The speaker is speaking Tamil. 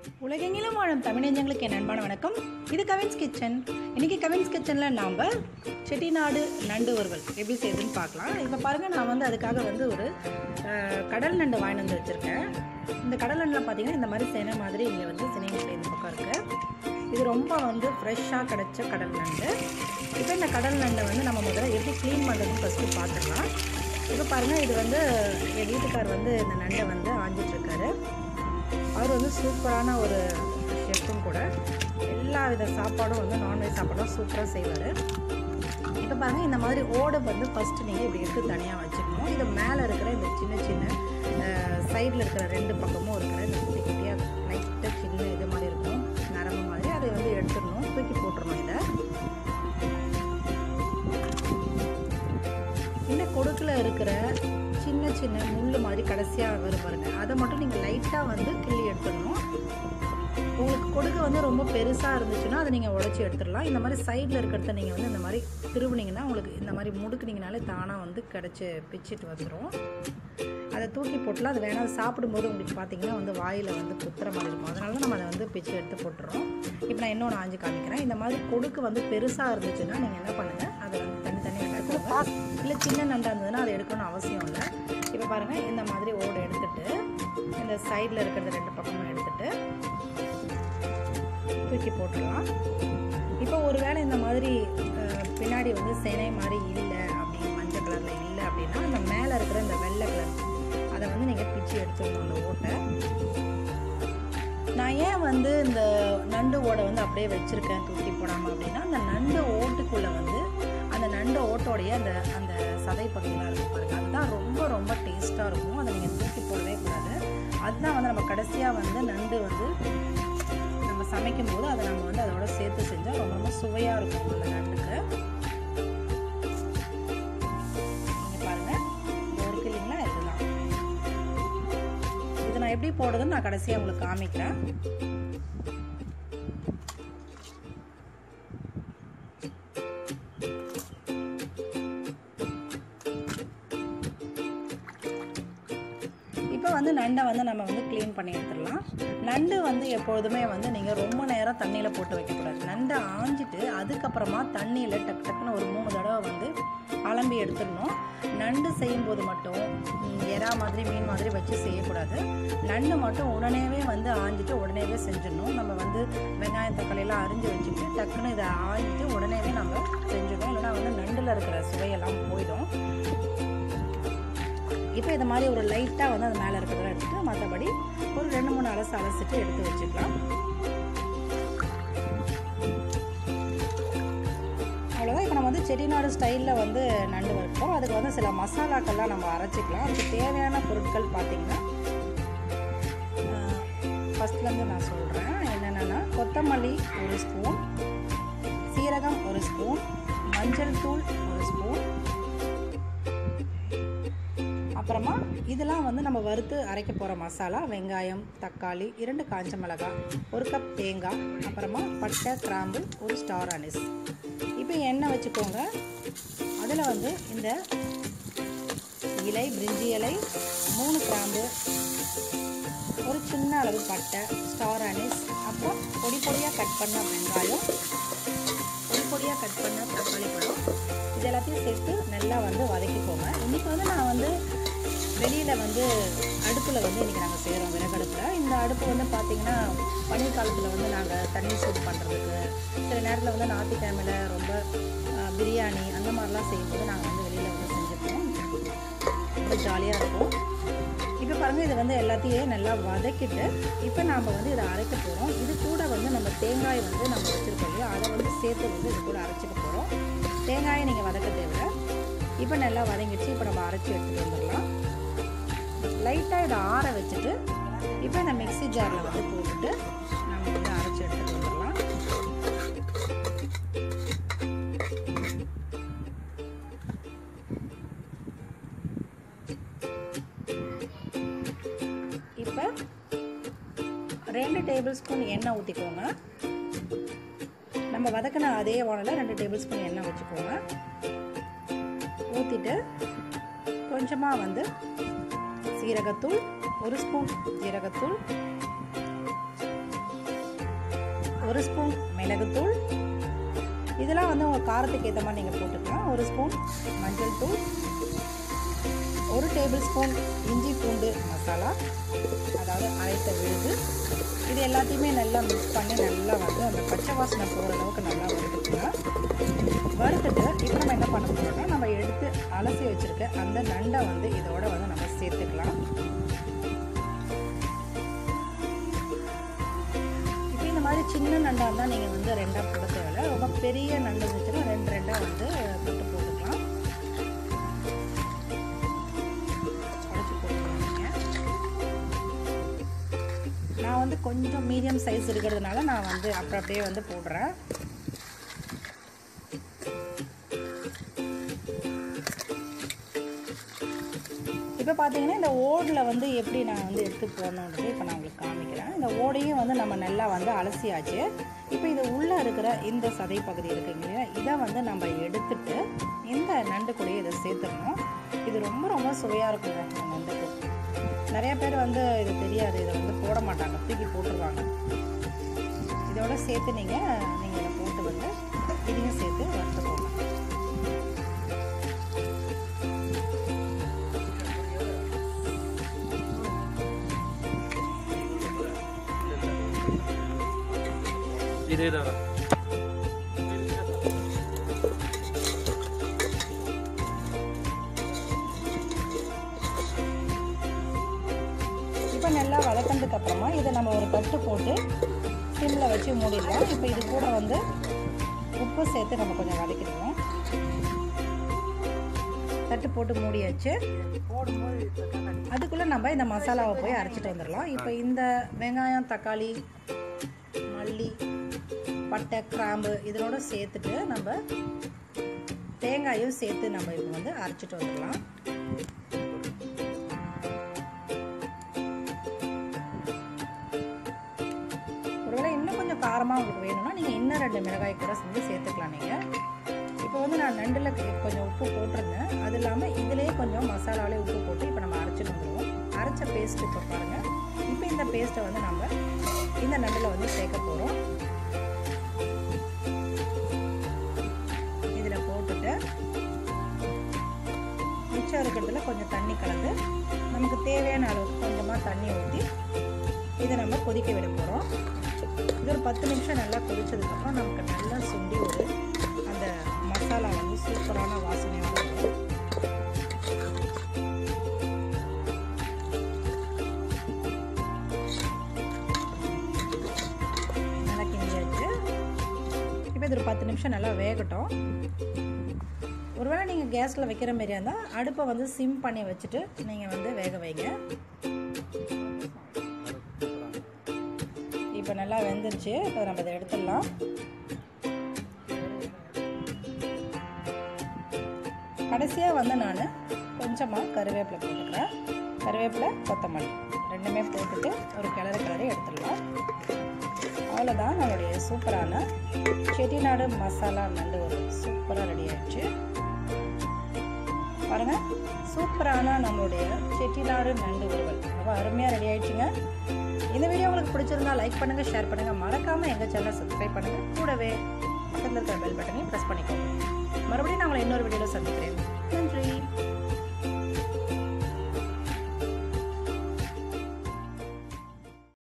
உலகெங்கிலும் வாழும் தமிழஞ்சங்களுக்கு என் அன்பான வணக்கம் இது கவின்ஸ் கிச்சன் இன்னைக்கு கவின்ஸ் கிச்சனில் நாம் செட்டிநாடு நண்டு வறுவல் எப்படி செய்யுதுன்னு பார்க்கலாம் இப்போ பாருங்கள் நான் வந்து அதுக்காக வந்து ஒரு அஹ், கடல் நண்டு வாங்கிட்டு வந்து வச்சுருக்கேன் இந்த கடல் நண்டில் பார்த்தீங்கன்னா இந்த மாதிரி சேனை மாதிரி இங்கே வந்து சினைங்கிட்ட இந்த பக்கம் இருக்குது இது ரொம்ப வந்து ஃப்ரெஷ்ஷாக கிடைச்ச கடல் நண்டு இப்போ இந்த கடல் நண்டை வந்து நம்ம முதல்ல எப்படி க்ளீன் பண்ணுறதுன்னு ஃபஸ்ட்டு பார்த்துக்கலாம் இப்போ பாருங்கள் இது வந்து என் வீட்டுக்கார் வந்து இந்த நண்டை வந்து ஆஞ்சிட்ருக்காரு அவர் வந்து சூப்பரான ஒரு ஷெஃப்பும் கூட எல்லா வித சாப்பாடும் வந்து நான்வெஜ் சாப்பாடும் சூப்பராக செய்வார் இப்போ பாருங்கள் இந்த மாதிரி ஓடை வந்து ஃபஸ்ட்டு நீங்கள் இப்படி எடுத்து தனியாக வச்சுக்கணும் இது மேலே இருக்கிற இந்த சின்ன சின்ன சைடில் இருக்கிற ரெண்டு பக்கமும் இருக்கிற இந்த குட்டி குட்டியாக லைட்டாக சின்ன இது மாதிரி இருக்கும் நரம்பு மாதிரி அதை வந்து எடுத்துடணும் தூக்கி போட்டுடணும் இதை இந்த கொடுக்கில் இருக்கிற சின்ன சின்ன முள் மாதிரி கடைசியாக வரும் பாருங்க அதை மட்டும் நீங்கள் லைட்டாக வந்து கிள்ளி எடுத்துடணும் உங்களுக்கு கொடுக்கு வந்து ரொம்ப பெருசாக இருந்துச்சுன்னா அதை நீங்கள் உடச்சி எடுத்துடலாம் இந்த மாதிரி சைடில் இருக்கிறத நீங்கள் வந்து இந்த மாதிரி திருவுனீங்கன்னா உங்களுக்கு இந்த மாதிரி முடுக்குனீங்கனாலே தானாக வந்து கிடச்சி பிச்சுட்டு வந்துடும் அதை தூக்கி போட்டுலாம் அது வேணாம் அது சாப்பிடும்போது உங்களுக்கு பார்த்தீங்கன்னா வந்து வாயில் வந்து குத்துற மாதிரி இருக்கும் அதனால தான் நம்ம அதை வந்து பிச்சு எடுத்து போட்டுறோம் இப்போ நான் இன்னொன்று ஆஞ்சு காமிக்கிறேன் இந்த மாதிரி கொடுக்கு வந்து பெருசாக இருந்துச்சுன்னா நீங்கள் என்ன பண்ணுங்கள் அதை வந்து தனி தனியாக எடுத்துக்கோங்க இல்லை சின்ன நண்டாக இருந்ததுன்னா அதை எடுக்கணும்னு அவசியம் இல்லை இப்போ பாருங்கள் இந்த மாதிரி ஓடு எடுத்துட்டு இந்த சைடில் இருக்கிறது ரெண்டு பக்கமும் எடுத்துட்டு தூக்கி போட்டுடலாம் இப்போ ஒருவேளை இந்த மாதிரி அஹ், பின்னாடி வந்து சேனை மாதிரி இல்லை அப்படி மஞ்சள் கலரில் இல்லை அப்படின்னா அந்த மேலே இருக்கிற இந்த வெள்ளை கலர் அதை வந்து நீங்கள் பிச்சு எடுத்துடணும் அந்த ஓட்டை நான் ஏன் வந்து இந்த நண்டு ஓடை வந்து அப்படியே வச்சுருக்கேன் தூக்கி போடாமல் அப்படின்னா அந்த நண்டு ஓட்டுக்குள்ளே வந்து அந்த நண்டு ஓட்டோடைய அந்த அந்த சதை பகுதியெலாம் இருக்கும் பாருங்க அதுதான் ரொம்ப ரொம்ப டேஸ்ட்டாக இருக்கும் அதை நீங்கள் தூக்கி போடவே கூடாது அதுதான் வந்து நம்ம கடைசியாக வந்து நண்டு வந்து நம்ம சமைக்கும் போது அதை நம்ம வந்து அதோட சேர்த்து செஞ்சால் ரொம்ப ரொம்ப சுவையாக இருக்கும் அந்த நண்டுக்கு நீங்கள் பாருங்கள் இது இருக்கு இல்லைங்களா இதுதான் இது நான் எப்படி போடுறதுன்னு நான் கடைசியாக உங்களுக்கு காமிக்கிறேன் இப்போ வந்து நண்டை வந்து நம்ம வந்து க்ளீன் பண்ணி எடுத்துடலாம் நண்டு வந்து எப்பொழுதுமே வந்து நீங்கள் ரொம்ப நேரம் தண்ணியில் போட்டு வைக்கக்கூடாது நண்டை ஆஞ்சிட்டு அதுக்கப்புறமா தண்ணியில் டக்கு டக்குன்னு ஒரு மூணு தடவை வந்து அலம்பி எடுத்துடணும் நண்டு செய்யும்போது மட்டும் ம், எறா மாதிரி மீன் மாதிரி வச்சு செய்யக்கூடாது நண்டு மட்டும் உடனேவே வந்து ஆஞ்சிட்டு உடனேவே செஞ்சிடணும் நம்ம வந்து வெங்காயம் தக்காளியெல்லாம் அரிஞ்சு வச்சுட்டு டக்குன்னு இதை ஆஞ்சிட்டு உடனேவே நம்ம செஞ்சிடணும் இல்லைன்னா வந்து நண்டில் இருக்கிற சுவையெல்லாம் போயிடும் இப்போ இது மாதிரி ஒரு லைட்டாக வந்து அது மேலே இருக்கிறதெல்லாம் எடுத்துட்டு மற்றபடி ஒரு ரெண்டு மூணு அலசு அலசிட்டு எடுத்து வச்சுக்கலாம் அவ்வளோதான் இப்போ நம்ம வந்து செட்டிநாடு ஸ்டைலில் வந்து நண்டு வறுப்போம் அதுக்கு வந்து சில மசாலாக்கள்லாம் நம்ம அரைச்சிக்கலாம் அதுக்கு தேவையான பொருட்கள் பார்த்தீங்கன்னா ஃபஸ்ட்லேருந்து நான் சொல்கிறேன் என்னென்னா கொத்தமல்லி ஒரு ஸ்பூன் சீரகம் ஒரு ஸ்பூன் மஞ்சள் தூள் ஒரு ஸ்பூன் அப்புறமா இதெல்லாம் வந்து நம்ம வறுத்து அரைக்க போகிற மசாலா வெங்காயம் தக்காளி இரண்டு காஞ்ச மிளகாய் ஒரு கப் தேங்காய் அப்புறமா பட்டை கிராம்பு ஒரு ஸ்டார் அனிஸ் இப்போ எண்ணெய் வச்சுக்கோங்க அதில் வந்து இந்த இலை பிரிஞ்சி இலை மூணு கிராம்பு ஒரு சின்ன அளவு பட்டை ஸ்டார் அனிஸ் அப்புறம் பொடி பொடியாக கட் பண்ண வெங்காயம் பொடி பொடியாக கட் பண்ண தக்காளி பழம் இது எல்லாத்தையும் சேர்த்து நல்லா வந்து வதக்கிக்கோங்க இன்றைக்கி வந்து நான் வந்து வெளியில் வந்து அடுப்பில் வந்து இன்றைக்கி நாங்கள் செய்கிறோம் விறகடுப்பில் இந்த அடுப்பு வந்து பார்த்திங்கன்னா பனீர் காலத்தில் வந்து நாங்கள் தண்ணி சூடு பண்ணுறதுக்கு சில நேரத்தில் வந்து ஞாயிற்றுக்கிழமையில் ரொம்ப அஹ், பிரியாணி அந்த மாதிரிலாம் செய்யும்போது நாங்கள் வந்து வெளியில் வந்து செஞ்சுப்போம் ரொம்ப ஜாலியாக இருக்கும் இப்போ பாருங்கள் இதை வந்து எல்லாத்தையும் நல்லா வதக்கிட்டு இப்போ நாம் வந்து இதை அரைக்க போகிறோம் இது கூட வந்து நம்ம தேங்காய் வந்து நம்ம வச்சுருக்கோம் இல்லையா அதை வந்து சேர்த்து வந்து இது கூட அரைச்சிக்க போகிறோம் தேங்காயை நீங்கள் வதக்க தேவை இப்போ நல்லா வதங்கிடுச்சு இப்போ நம்ம அரைச்சி எடுத்துகிட்டு வந்துடலாம் லைட்டாக இதை ஆற வச்சுட்டு இப்போ இந்த மிக்ஸி ஜாரில் வந்து போட்டுட்டு நம்ம வந்து அரைச்சி எடுத்துகிட்டு வந்துடலாம் இப்போ ரெண்டு டேபிள் ஸ்பூன் எண்ணெய் ஊற்றிக்கோங்க நம்ம வதக்கின அதே வானலில் ரெண்டு டேபிள் ஸ்பூன் எண்ணெய் வச்சுக்கோங்க ஊற்றிட்டு கொஞ்சமாக வந்து சீரகத்தூள் ஒரு ஸ்பூன் ஜீரகத்தூள் ஒரு ஸ்பூன் மிளகுத்தூள் இதெல்லாம் வந்து உங்கள் காரத்துக்கு ஏற்ற மாதிரி நீங்கள் போட்டுக்கலாம் ஒரு ஸ்பூன் மஞ்சள் தூள் ஒரு டேபிள் ஸ்பூன் இஞ்சி பூண்டு மசாலா அதாவது அரைத்த விழுது இது எல்லாத்தையுமே நல்லா மிக்ஸ் பண்ணி நல்லா வந்து அந்த பச்சை வாசனை போகிற அளவுக்கு நல்லா வறுத்துக்கலாம் வறுத்துட்டு இப்போ நம்ம என்ன பண்ண போகிறோம்னா நம்ம எடுத்து அலசி வச்சுருக்க அந்த நண்டை வந்து இதோட வந்து நம்ம சேர்த்துக்கலாம் இப்போ இந்த மாதிரி சின்ன நண்டாக இருந்தால் நீங்கள் வந்து ரெண்டாக போட தேவையில்ல ரொம்ப பெரிய நண்டு இருந்துச்சுன்னா ரெண்டு ரெண்டாக வந்து போட்டு போட்டுக்கலாம் உடச்சி போட்டுக்கலாம் நீங்கள் நான் வந்து கொஞ்சம் மீடியம் சைஸ் இருக்கிறதுனால நான் வந்து அப்புறம் அப்படியே வந்து போடுறேன் இப்போ பார்த்தீங்கன்னா இந்த ஓடில் வந்து எப்படி நான் வந்து எடுத்து போடணுன்றது இப்போ நான் உங்களுக்கு காமிக்கிறேன் இந்த ஓடையும் வந்து நம்ம நல்லா வந்து அலசியாச்சு இப்போ இது உள்ளே இருக்கிற இந்த சதை பகுதி இருக்குங்க இல்லையா இதை வந்து நம்ம எடுத்துட்டு இந்த நண்டு கூடயே இதை சேர்த்துடணும் இது ரொம்ப ரொம்ப சுவையாக இருக்குங்க இந்த நண்டுக்கு நிறைய பேர் வந்து இது தெரியாது இதை வந்து போட மாட்டாங்க தூக்கி போட்டுருவாங்க இதோட சேர்த்து நீங்கள் நீங்கள் இதை போட்டு வந்து இதையும் சேர்த்து வறுத்துக்கோங்க இதேதான் இப்போ நல்லா வளர்த்ததுக்கு அப்புறமா இதை நம்ம ஒரு தட்டு போட்டு சிம்மில் வச்சு மூடிடலாம் இப்போ இது கூட வந்து உப்பு சேர்த்து நம்ம கொஞ்சம் வதக்கிடுவோம் தட்டு போட்டு மூடியாச்சு அதுக்குள்ளே நம்ம இந்த மசாலாவை போய் அரைச்சிட்டு வந்துடலாம் இப்போ இந்த வெங்காயம் தக்காளி மல்லி பட்டை கிராம்பு இதனோட சேர்த்துட்டு நம்ம தேங்காயும் சேர்த்து நம்ம இப்போ வந்து அரைச்சிட்டு வந்துடலாம் ஒருவேளை இன்னும் கொஞ்சம் காரமாக உங்களுக்கு வேணும்னா நீங்கள் இன்னும் ரெண்டு மிளகாய் கூட செஞ்சு சேர்த்துக்கலாம் நீங்கள் இப்போ வந்து நான் நண்டில் கொஞ்சம் உப்பு போட்டிருந்தேன் அது இல்லாமல் இதிலேயே கொஞ்சம் மசாலாலே உப்பு போட்டு இப்போ நம்ம அரைச்சிட்டு வந்துடுவோம் அரைச்ச பேஸ்ட் இப்போ பாருங்கள் இப்போ இந்த பேஸ்ட்டை வந்து நம்ம இந்த நண்டில் வந்து சேர்க்க போகிறோம் இதில் போட்டுட்டு மிச்சம் இருக்கிறதுல கொஞ்சம் தண்ணி கலந்து நமக்கு தேவையான அளவுக்கு கொஞ்சமாக தண்ணி ஊற்றி இதை நம்ம கொதிக்க விட போகிறோம் இது ஒரு பத்து நிமிஷம் நல்லா கொதிச்சதுக்கப்புறம் நமக்கு நல்லா சுண்டி ஒரு அந்த மசாலா வந்து சூப்பரான வாசனையோட வரும் நல்லா கிண்டியாச்சு இப்போ இது ஒரு பத்து நிமிஷம் நல்லா வேகட்டும் ஒருவேளை நீங்கள் கேஸில் வைக்கிற மாதிரியா இருந்தால் அடுப்பை வந்து சிம் பண்ணி வச்சுட்டு நீங்கள் வந்து வேக வைங்க இப்போ நல்லா வெந்துருச்சு இப்போ நம்ம இதை எடுத்துடலாம் கடைசியாக வந்து நான் கொஞ்சமாக கருவேப்பிலை போட்டுக்கிறேன் கருவேப்பிலை கொத்தமல்லி ரெண்டுமே போட்டுட்டு ஒரு கிளறு கிளறி எடுத்துடலாம் அவ்வளோதான் நம்மளுடைய சூப்பரான செட்டிநாடு மசாலா நண்டு ஒரு சூப்பராக ரெடி ஆயிடுச்சு பாருங்கள் சூப்பரான நம்மளுடைய செட்டிநாடு நண்டு உருவல் ரொம்ப அருமையாக ரெடி ஆயிடுச்சுங்க இந்த வீடியோ உங்களுக்கு பிடிச்சிருந்தா லைக் பண்ணுங்கள் ஷேர் பண்ணுங்கள் மறக்காமல் எங்கள் சேனலை சப்ஸ்கிரைப் பண்ணுங்கள் கூடவே பக்கத்தில் இருக்கிற பெல் பட்டனையும் ப்ரெஸ் பண்ணிக்கோங்க மறுபடியும் நான் உங்களை இன்னொரு வீடியோவில் சந்திக்கிறேன் நன்றி